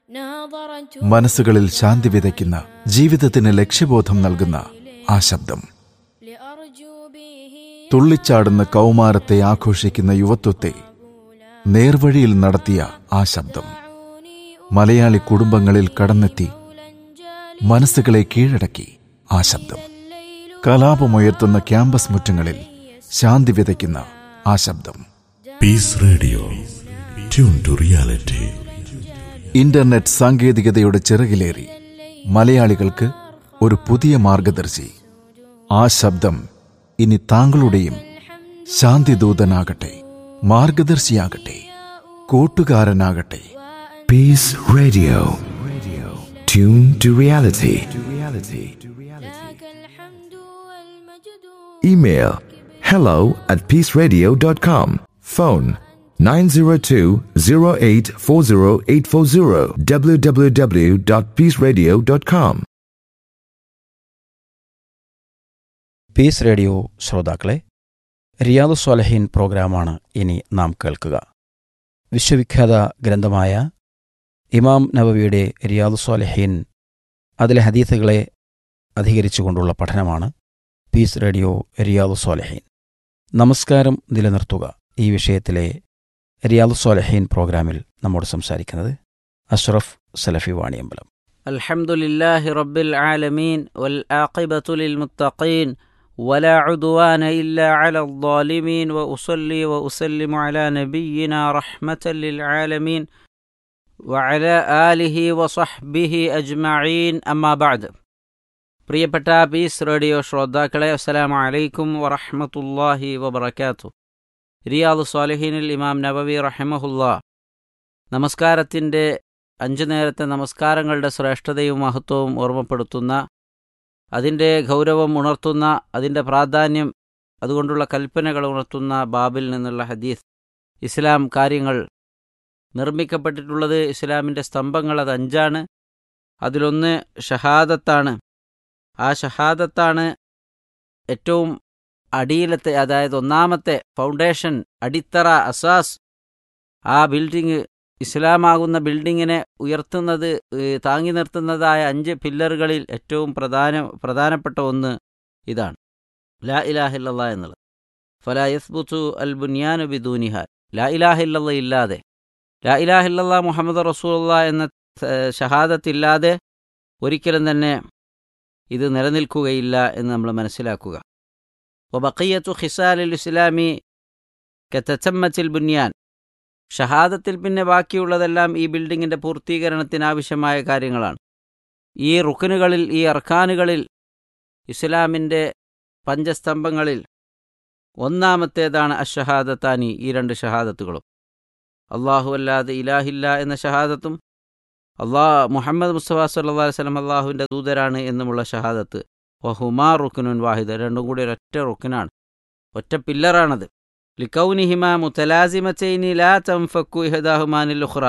മനസ്സുകളിൽ ശാന്തി വിതയ്ക്കുന്ന ജീവിതത്തിന് ലക്ഷ്യബോധം നൽകുന്ന ആ ശബ്ദം തുള്ളിച്ചാടുന്ന കൗമാരത്തെ ആഘോഷിക്കുന്ന യുവത്വത്തെ നേർവഴിയിൽ നടത്തിയ ആ ശബ്ദം മലയാളി കുടുംബങ്ങളിൽ കടന്നെത്തി മനസ്സുകളെ കീഴടക്കി ആ ശബ്ദം കലാപമുയർത്തുന്ന ക്യാമ്പസ് മുറ്റങ്ങളിൽ ശാന്തി വിതയ്ക്കുന്ന ആ ശബ്ദം peace radio tune to reality internet സാങ്കേതികതയുടെ ചിറകിലേറി മലയാളികൾക്ക് ഒരു പുതിയ മാർഗദർശി ആ ശബ്ദം ഇനി താങ്കളുടെയും ശാന്തിദൂതനാകട്ടെ മാർഗദർശിയാകട്ടെ കൂട്ടുകാരനാകട്ടെ Peace Radio. Tune to reality. Email hello at peaceradio.com. Phone 902-0840840 www.peaceradio.com. Peace radio ശ്രോതാക്കളെ റിയാദു സ്വാലഹീൻ പ്രോഗ്രാമാണ് ഇനി നാം കേൾക്കുക വിശ്വവിഖ്യാത ഗ്രന്ഥമായ ഇമാം നബവിയുടെ റിയാദു സ്വാലഹീൻ അതിലെ ഹദീസുകളെ അധികരിച്ചുകൊണ്ടുള്ള പഠനമാണ് പീസ് റേഡിയോ റിയാദു സ്വാലഹീൻ നമസ്കാരം നിലനിർത്തുക ഈ വിഷയത്തിലെ റിയാദു സ്വാലഹീൻ പ്രോഗ്രാമിൽ നമ്മോട് സംസാരിക്കുന്നത് അഷ്റഫ് സലഫി വാണിയമ്പലം الحمد لله رب العالمين والعاقبة للمتقين ولا عدوان إلا على الظالمين وأصلي وأسلم على نبينا رحمة للعالمين وعلى آله وصحبه أجمعين أما بعد പ്രിയപ്പെട്ട പീസ് റേഡിയോ ശ്രോതാക്കളെ അസ്സലാമു അലൈക്കും വറഹ്മത്തുള്ളാഹി വബറകാതുഹു റിയാദു സ്വാലിഹീനിൽ ഇമാം നബവി റഹിമഹുല്ലാ നമസ്കാരത്തിൻ്റെ അഞ്ചു നേരത്തെ നമസ്കാരങ്ങളുടെ ശ്രേഷ്ഠതയും മഹത്വവും ഓർമ്മപ്പെടുത്തുന്ന അതിൻ്റെ ഗൗരവം ഉണർത്തുന്ന അതിൻ്റെ പ്രാധാന്യം അതുകൊണ്ടുള്ള കൽപ്പനകൾ ഉണർത്തുന്ന ബാബിൽ നിന്നുള്ള ഹദീസ് ഇസ്ലാം കാര്യങ്ങൾ നിർമ്മിക്കപ്പെട്ടിട്ടുള്ളത് ഇസ്ലാമിൻ്റെ സ്തംഭങ്ങൾ അത് അഞ്ചാണ് അതിലൊന്ന് ഷഹാദത്താണ് ആ ഷഹാദത്താണ് ഏറ്റവും അടിയിലത്തെ അതായത് ഒന്നാമത്തെ ഫൗണ്ടേഷൻ അടിത്തറ അസാസ് ആ ബിൽഡിങ് ഇസ്ലാമാകുന്ന ബിൽഡിങ്ങിനെ ഉയർത്തുന്നത് ഏഹ്, താങ്ങി നിർത്തുന്നതായ അഞ്ച് പില്ലറുകളിൽ ഏറ്റവും പ്രധാന പ്രധാനപ്പെട്ട ഒന്ന് ഇതാണ് ലാ ഇലാഹില്ല എന്നുള്ളത് ഫലാ യസ്ബുത്തു അൽ ബുനിയാനു ബിദൂനിഹ ലാ ഇലാഹില്ല ഇല്ലാതെ ലാ ഇലാഹില്ല മുഹമ്മദ് റസൂലുള്ള എന്ന ഏഹ്, ഷഹാദത്തില്ലാതെ ഒരിക്കലും തന്നെ ഇത് നിലനിൽക്കുകയില്ല എന്ന് നമ്മൾ മനസ്സിലാക്കുക വബഖിയത്തു ഖിസാലിൽ ഇസ്ലാമി കത്തച്ചമ്മച്ചിൽ ബുനിയാൻ ഷഹാദത്തിൽ പിന്നെ ബാക്കിയുള്ളതെല്ലാം ഈ ബിൽഡിങ്ങിൻ്റെ പൂർത്തീകരണത്തിന് ആവശ്യമായ കാര്യങ്ങളാണ് ഈ റുക്കനുകളിൽ ഈ അർഖാനുകളിൽ ഇസ്ലാമിൻ്റെ പഞ്ചസ്തംഭങ്ങളിൽ ഒന്നാമത്തേതാണ് അഷഹാദത്താനി ഈ രണ്ട് ഷഹാദത്തുകളും അള്ളാഹു അല്ലാതെ ഇലാഹില്ല എന്ന ഷഹാദത്തും അള്ളാ മുഹമ്മദ് മുസ്തഫ സല്ലാ വസ്ലം അള്ളാഹുവിൻ്റെ ദൂതരാണ് എന്നുമുള്ള ഷഹാദത്ത് വഹുമാ റുക്കുനുൻ വാഹിദ് രണ്ടും കൂടി ഒരൊറ്റ റുക്കിനാണ് ഒറ്റ പില്ലറാണത് ലിക്കൗനിഹിമ മുത്തലാസിമച്ചൈനി ലാ തംഫക്കു ഇഹദാഹുമാനിൽ ഉഖ്റ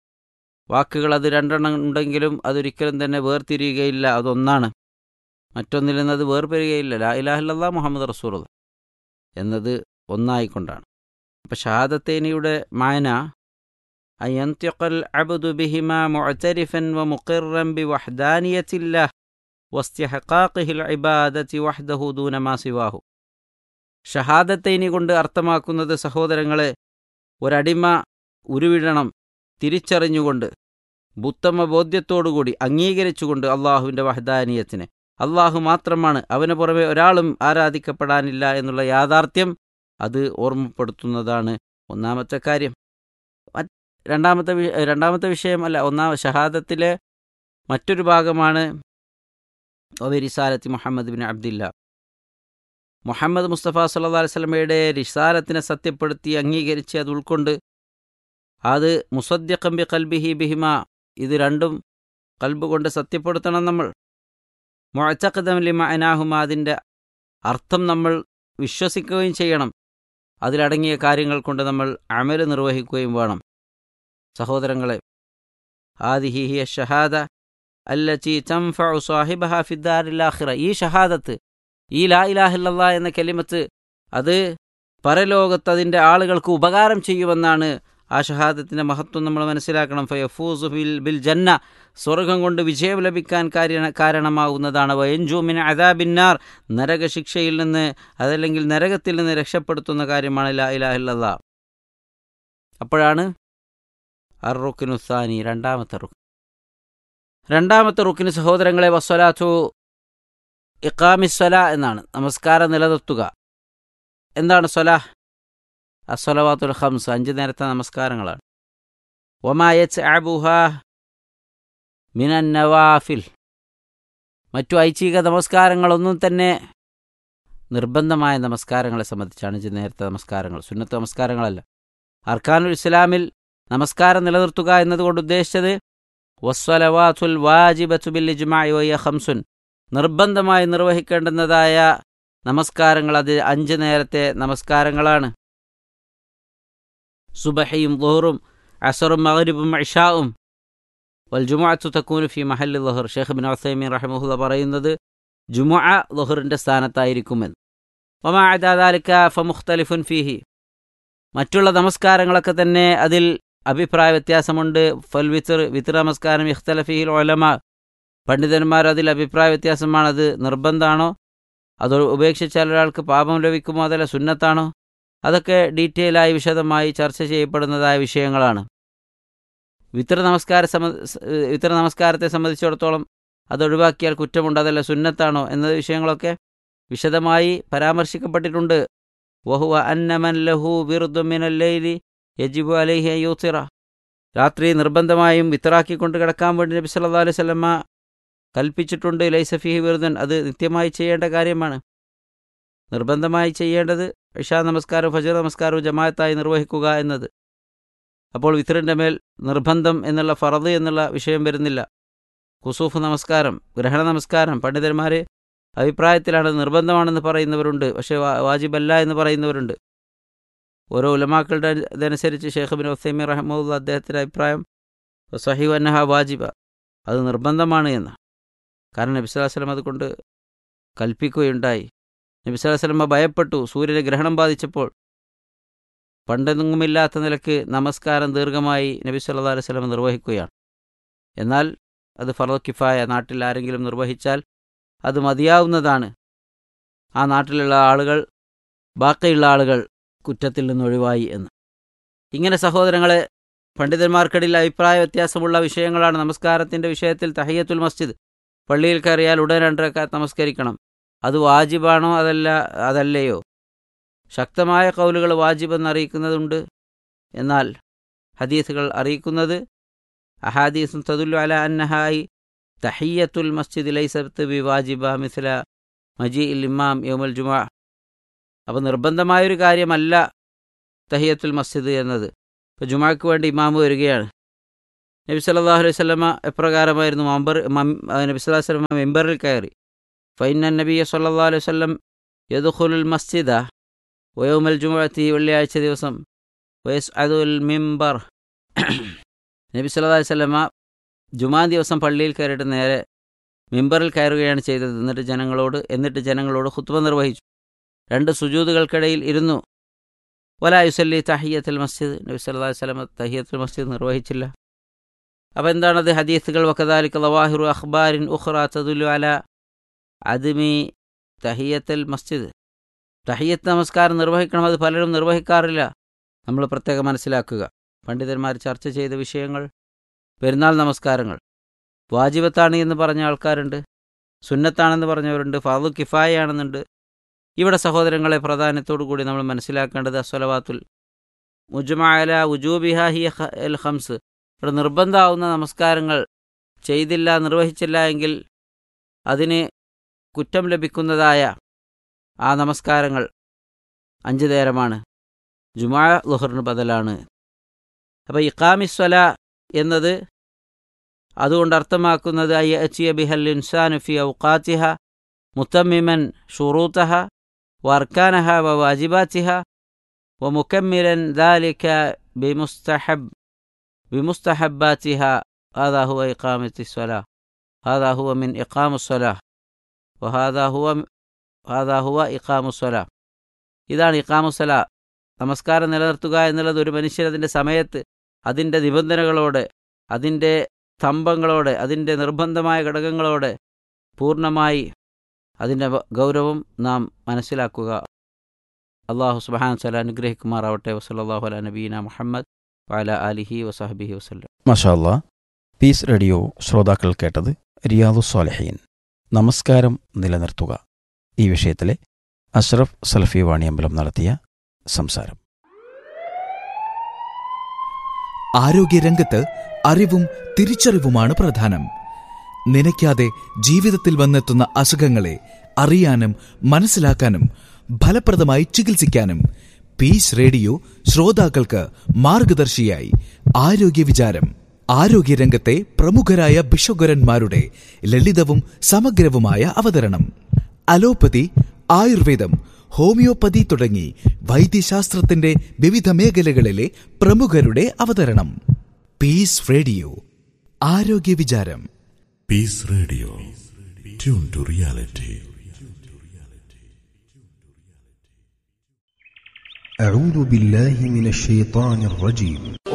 വാക്കുകൾ അത് രണ്ടെണ്ണം ഉണ്ടെങ്കിലും അതൊരിക്കലും തന്നെ വേർതിരിയുകയില്ല അതൊന്നാണ് മറ്റൊന്നിൽ നിന്ന് അത് വേർപിരിയുകയില്ല ലാ ഇലാഹില്ലാ മുഹമ്മദ് റസൂൽ എന്നത് ഒന്നായിക്കൊണ്ടാണ് അപ്പം ഷഹാദത്തേനിയുടെ മായന അയ്യന്ത്യക്കൽ അബുദു ബിഹിമ മുഅ്തരിഫൻ വ മുഖിറൻ ബി വഹ്ദാനിയത്തില്ലാഹ് വസ്തിഹഖാഖിഹിൽ ഇബാദത്തി വഹ്ദഹു ദൂന മാ സിവാഹു ഷഹാദത്തൈനി കൊണ്ട് അർത്ഥമാക്കുന്നത് സഹോദരങ്ങളെ ഒരടിമ ഉരുവിടണം തിരിച്ചറിഞ്ഞുകൊണ്ട് ബുത്തമ ബോധ്യത്തോടുകൂടി അംഗീകരിച്ചുകൊണ്ട് അള്ളാഹുവിൻ്റെ വഹദാനീയത്തിനെ അള്ളാഹു മാത്രമാണ് അവന് പുറമെ ഒരാളും ആരാധിക്കപ്പെടാനില്ല എന്നുള്ള യാഥാർത്ഥ്യം അത് ഓർമ്മപ്പെടുത്തുന്നതാണ് ഒന്നാമത്തെ കാര്യം മറ്റ് രണ്ടാമത്തെ വി- രണ്ടാമത്തെ വിഷയമല്ല ഒന്നാം ഷഹാദത്തിലെ മറ്റൊരു ഭാഗമാണ് ഒബിരിസാലത്തി മുഹമ്മദ് ബിൻ അബ്ദില്ല മുഹമ്മദ് മുസ്തഫ സല്ലാ വസ്ലമയുടെ റിസാലത്തിനെ സത്യപ്പെടുത്തി അംഗീകരിച്ച് അത് ഉൾക്കൊണ്ട് അത് മുസദ്യക്കമ്പി കൽബിഹി ബിഹിമ ഇത് രണ്ടും കൽബ് കൊണ്ട് സത്യപ്പെടുത്തണം നമ്മൾ മുഴച്ചക്കദം ലിമ അനാഹുമ അതിൻ്റെ അർത്ഥം നമ്മൾ വിശ്വസിക്കുകയും ചെയ്യണം അതിലടങ്ങിയ കാര്യങ്ങൾ കൊണ്ട് നമ്മൾ അമല് നിർവഹിക്കുകയും വേണം സഹോദരങ്ങളെ ആദിഹിഹിയ ഷഹാദ അല്ലച്ചി തംഫഉ സാഹിബഹ ഫിദ്ദാരിൽ ആഖിറ ഈ ഷഹാദത്ത് ഈ ലാ ഇലാഹില്ല എന്ന കെലിമത്ത് അത് പരലോകത്ത് അതിൻ്റെ ആളുകൾക്ക് ഉപകാരം ചെയ്യുമെന്നാണ് ആ ഷഹാദത്തിൻ്റെ മഹത്വം നമ്മൾ മനസ്സിലാക്കണം ഫയഫൂസ് ബിൽ ബിൽ ജന്ന സ്വർഗം കൊണ്ട് വിജയം ലഭിക്കാൻ കാര്യ കാരണമാകുന്നതാണ് വയഞ്ചൂമിൻ അദാബിന്നാർ നരകശിക്ഷയിൽ നിന്ന് അതല്ലെങ്കിൽ നരകത്തിൽ നിന്ന് രക്ഷപ്പെടുത്തുന്ന കാര്യമാണ് ലാ ഇലാഹില്ല അപ്പോഴാണ് അർ റുക്കിനുസാനി രണ്ടാമത്തെ റുക്ക് രണ്ടാമത്തെ റുക്കിന് സഹോദരങ്ങളെ വസ്വലാത്തു ഇഖാമിസ്വല എന്നാണ് നമസ്കാരം നിലനിർത്തുക എന്താണ് സ്വലാഹ് അസ്വലവാത്തുൽ ഹംസ് അഞ്ച് നേരത്തെ നമസ്കാരങ്ങളാണ് ഒമായച്ച് അബുഹ മിനൻ നവാഫിൽ മറ്റു ഐച്ഛിക നമസ്കാരങ്ങളൊന്നും തന്നെ നിർബന്ധമായ നമസ്കാരങ്ങളെ സംബന്ധിച്ചാണ് അഞ്ച് നേരത്തെ നമസ്കാരങ്ങൾ സുന്നത്ത് നമസ്കാരങ്ങളല്ല അർക്കാനുൽ ഇസ്ലാമിൽ നമസ്കാരം നിലനിർത്തുക എന്നതുകൊണ്ട് ഉദ്ദേശിച്ചത് വസ്വലവാത്തുൽ വാജിബത്തുബിൽ ഇജ്മായി വയ്യ ഹംസുൻ നിർബന്ധമായി നിർവഹിക്കേണ്ടുന്നതായ നമസ്കാരങ്ങൾ അത് അഞ്ച് നേരത്തെ നമസ്കാരങ്ങളാണ് സുബഹയും ലുഹറും അസറും മഗ്രിബും ഇഷാവും വൽ ജുമുഅത്തു തക്കൂനു ഫി മഹല്ലി ലുഹർ ഷെയ്ഖ് ബിൻ ഉസൈമീൻ റഹിമഹുല്ല പറയുന്നത് ജുമുഅ ലുഹറിൻ്റെ സ്ഥാനത്തായിരിക്കുമെന്ന് ഒമാ അദാലിക്ക ഫമുഖ്തലിഫുൻ ഫീഹി മറ്റുള്ള നമസ്കാരങ്ങളൊക്കെ തന്നെ അതിൽ അഭിപ്രായ വ്യത്യാസമുണ്ട് ഫൽ വിത്തർ വിത്തർ നമസ്കാരം ഇഖ്തലഫിഹിൽ ഒലമ പണ്ഡിതന്മാർ അതിൽ അഭിപ്രായ വ്യത്യാസമാണ് അത് നിർബന്ധമാണോ അത് ഉപേക്ഷിച്ചാൽ ഒരാൾക്ക് പാപം ലഭിക്കുമോ അതല്ല സുന്നത്താണോ അതൊക്കെ ഡീറ്റെയിലായി വിശദമായി ചർച്ച ചെയ്യപ്പെടുന്നതായ വിഷയങ്ങളാണ് വിത്ര നമസ്കാര സമ വിത്ര നമസ്കാരത്തെ സംബന്ധിച്ചിടത്തോളം അത് ഒഴിവാക്കിയാൽ കുറ്റമുണ്ട് അതല്ല സുന്നത്താണോ എന്ന വിഷയങ്ങളൊക്കെ വിശദമായി പരാമർശിക്കപ്പെട്ടിട്ടുണ്ട് വഹുവ അന്നമൻ ലഹു വിറുദ്മിനല്ലൈലി യജിബു അലൈഹി യൂത്തിറ രാത്രി നിർബന്ധമായും വിത്തറാക്കിക്കൊണ്ട് കിടക്കാൻ വേണ്ടി നബി സല്ലല്ലാഹു അലൈഹി വസല്ലമ കൽപ്പിച്ചിട്ടുണ്ട് ലൈസഫിഹി വിറുദൻ അത് നിത്യമായി ചെയ്യേണ്ട കാര്യമാണ് നിർബന്ധമായി ചെയ്യേണ്ടത് ഇഷാ നമസ്കാരവും ഫജർ നമസ്കാരവും ജമാഅത്തായി നിർവഹിക്കുക എന്നത് അപ്പോൾ വിത്തറിൻ്റെ മേൽ നിർബന്ധം എന്നുള്ള ഫറദ് എന്നുള്ള വിഷയം വരുന്നില്ല കുസൂഫ് നമസ്കാരം ഗ്രഹണ നമസ്കാരം പണ്ഡിതന്മാർ അഭിപ്രായത്തിലാണ് നിർബന്ധമാണെന്ന് പറയുന്നവരുണ്ട് പക്ഷേ വാജിബല്ല എന്ന് പറയുന്നവരുണ്ട് ഓരോ ഉലമാക്കളുടെ ഇതനുസരിച്ച് ഷെയ്ഖ് ബിൻ ഒസൈമി റഹ്മുല്ല അദ്ദേഹത്തിൻ്റെ അഭിപ്രായം സഹീവ് അന്നഹ വാജിബ അത് നിർബന്ധമാണ് എന്ന് കാരണം നബി സ്വലാഹു വസ്ലം അതുകൊണ്ട് കൽപ്പിക്കുകയുണ്ടായി നബി സ്വലാഹു വസ്ലമ ഭയപ്പെട്ടു സൂര്യനെ ഗ്രഹണം ബാധിച്ചപ്പോൾ പണ്ടെങ്ങുമില്ലാത്ത നിലക്ക് നമസ്കാരം ദീർഘമായി നബി സല്ലാ അലൈഹി സ്വലം നിർവഹിക്കുകയാണ് എന്നാൽ അത് ഫറോ കിഫായ നാട്ടിൽ ആരെങ്കിലും നിർവഹിച്ചാൽ അത് മതിയാവുന്നതാണ് ആ നാട്ടിലുള്ള ആളുകൾ ബാക്കിയുള്ള ആളുകൾ കുറ്റത്തിൽ നിന്ന് ഒഴിവായി എന്ന് ഇങ്ങനെ സഹോദരങ്ങളെ പണ്ഡിതന്മാർക്കിടയിൽ അഭിപ്രായ വ്യത്യാസമുള്ള വിഷയങ്ങളാണ് നമസ്കാരത്തിൻ്റെ വിഷയത്തിൽ തഹയ്യത്തുൽ മസ്ജിദ് പള്ളിയിൽ കയറിയാൽ ഉടൻ രണ്ടരക്കാത്ത് നമസ്കരിക്കണം അത് വാജിബാണോ അതല്ല അതല്ലയോ ശക്തമായ കൗലുകൾ വാജിബ് എന്നറിയിക്കുന്നതുണ്ട് എന്നാൽ ഹദീസുകൾ അറിയിക്കുന്നത് അഹാദീസും തതുല്ലു അല അന്നഹായി തഹിയത്തുൽ മസ്ജിദ് ലൈസത്ത് ബി വാജിബ മിസ്ല മജി ഇൽ ഇമാം യോമുൽ ജുമാ അപ്പോൾ നിർബന്ധമായൊരു കാര്യമല്ല തഹിയത്തുൽ മസ്ജിദ് എന്നത് ഇപ്പോൾ ജുമാക്ക് വേണ്ടി ഇമാമ് വരികയാണ് നബി സല്ലാഹു അലൈഹി സ്വലമ എപ്രകാരമായിരുന്നു മമ്പർ നബി സല്ലാഹു വസ്ലമ മെമ്പറിൽ കയറി ഫൈന നബിയ സല്ലാ അലൈഹി വല്ലം യദുഖുലുൽ മസ്ജിദ വയോമൽ ജുമാത്തി വെള്ളിയാഴ്ച ദിവസം വയസ് അതുൽ മിമ്പർ നബി സല്ലാ അലൈഹി സ്വലമ ജുമാ ദിവസം പള്ളിയിൽ കയറിയിട്ട് നേരെ മിമ്പറിൽ കയറുകയാണ് ചെയ്തത് എന്നിട്ട് ജനങ്ങളോട് എന്നിട്ട് ജനങ്ങളോട് ഹുത്വ നിർവഹിച്ചു രണ്ട് സുജൂതുകൾക്കിടയിൽ ഇരുന്നു വലാ യുസല്ലി തഹിയത്തുൽ മസ്ജിദ് നബി സല്ലാ വസ്ലമ തഹിയത്തുൽ മസ്ജിദ് നിർവഹിച്ചില്ല അപ്പോൾ എന്താണത് ഹദീസുകൾ വക്കദാലിക്ക് ലവാഹിറു അഖ്ബാരിൻ ഉഖ്റ തദുലു അല അദ്മി തഹിയത്തുൽ മസ്ജിദ് തഹിയത്ത് നമസ്കാരം നിർവഹിക്കണം അത് പലരും നിർവഹിക്കാറില്ല നമ്മൾ പ്രത്യേകം മനസ്സിലാക്കുക പണ്ഡിതന്മാർ ചർച്ച ചെയ്ത വിഷയങ്ങൾ പെരുന്നാൾ നമസ്കാരങ്ങൾ വാജിബത്താണ് എന്ന് പറഞ്ഞ ആൾക്കാരുണ്ട് സുന്നത്താണെന്ന് പറഞ്ഞവരുണ്ട് ഫാദു കിഫായാണെന്നുണ്ട് ഇവിടെ സഹോദരങ്ങളെ പ്രാധാന്യത്തോടു കൂടി നമ്മൾ മനസ്സിലാക്കേണ്ടത് അസ്വലവാത്തുൽ മുജുമാല ഉജൂബിഹ ഹി എൽ ഹംസ് ഇവിടെ നിർബന്ധമാവുന്ന നമസ്കാരങ്ങൾ ചെയ്തില്ല നിർവഹിച്ചില്ല എങ്കിൽ അതിന് കുറ്റം ലഭിക്കുന്നതായ ആ നമസ്കാരങ്ങൾ അഞ്ച് നേരമാണ് ജുമാ ലുഹറിന് ബദലാണ് അപ്പോൾ ഇഖാമിസ്വല എന്നത് അതുകൊണ്ട് അർത്ഥമാക്കുന്നത് അയ്യച്ചിയ ബിഹൽ ഇൻസാനു ഫി ഔഖാത്തിഹ മുത്തമ്മിമൻ ഷുറൂത്തഹ വർക്കാനഹ വ വാജിബാത്തിഹ ومكملا ذلك بمستحب بمستحباتها هذا هو إقامة الصلاة هذا هو من إقام الصلاة وهذا هو هذا هو إقام الصلاة ഇതാണ് ഇഖാമുസല നമസ്കാരം നിലനിർത്തുക എന്നുള്ളത് ഒരു മനുഷ്യൻ അതിൻ്റെ സമയത്ത് അതിൻ്റെ നിബന്ധനകളോടെ അതിൻ്റെ സ്തംഭങ്ങളോടെ അതിൻ്റെ നിർബന്ധമായ ഘടകങ്ങളോടെ പൂർണ്ണമായി അതിൻ്റെ വ- ഗൗരവം നാം മനസ്സിലാക്കുക അള്ളാഹു സുബാൻ സല അനുഗ്രഹിക്കുമാറാവട്ടെ വസല്ലാഹു അല നബീന മുഹമ്മദ് വഅല അലിഹി വസഹബിഹി വസ്ലം മഷാല്ല പീസ് റേഡിയോ ശ്രോതാക്കൾ കേട്ടത് റിയാദു സ്വാലഹീൻ നമസ്കാരം നിലനിർത്തുക ഈ വിഷയത്തിലെ അഷ്റഫ് സലഫി വാണിയമ്പലം നടത്തിയ സംസാരം ആരോഗ്യരംഗത്ത് അറിവും തിരിച്ചറിവുമാണ് പ്രധാനം നനയ്ക്കാതെ ജീവിതത്തിൽ വന്നെത്തുന്ന അസുഖങ്ങളെ അറിയാനും മനസ്സിലാക്കാനും ഫലപ്രദമായി ചികിത്സിക്കാനും പീസ് റേഡിയോ ശ്രോതാക്കൾക്ക് മാർഗദർശിയായി ആരോഗ്യ വിചാരം ആരോഗ്യരംഗത്തെ പ്രമുഖരായ ബിഷോഗരന്മാരുടെ ലളിതവും സമഗ്രവുമായ അവതരണം അലോപ്പതി ആയുർവേദം ഹോമിയോപ്പതി തുടങ്ങി വൈദ്യശാസ്ത്രത്തിന്റെ വിവിധ മേഖലകളിലെ പ്രമുഖരുടെ അവതരണം പീസ് റേഡിയോ ആരോഗ്യ വിചാരം Peace Radio. Tune to reality. أعوذ بالله من الشيطان الرجيم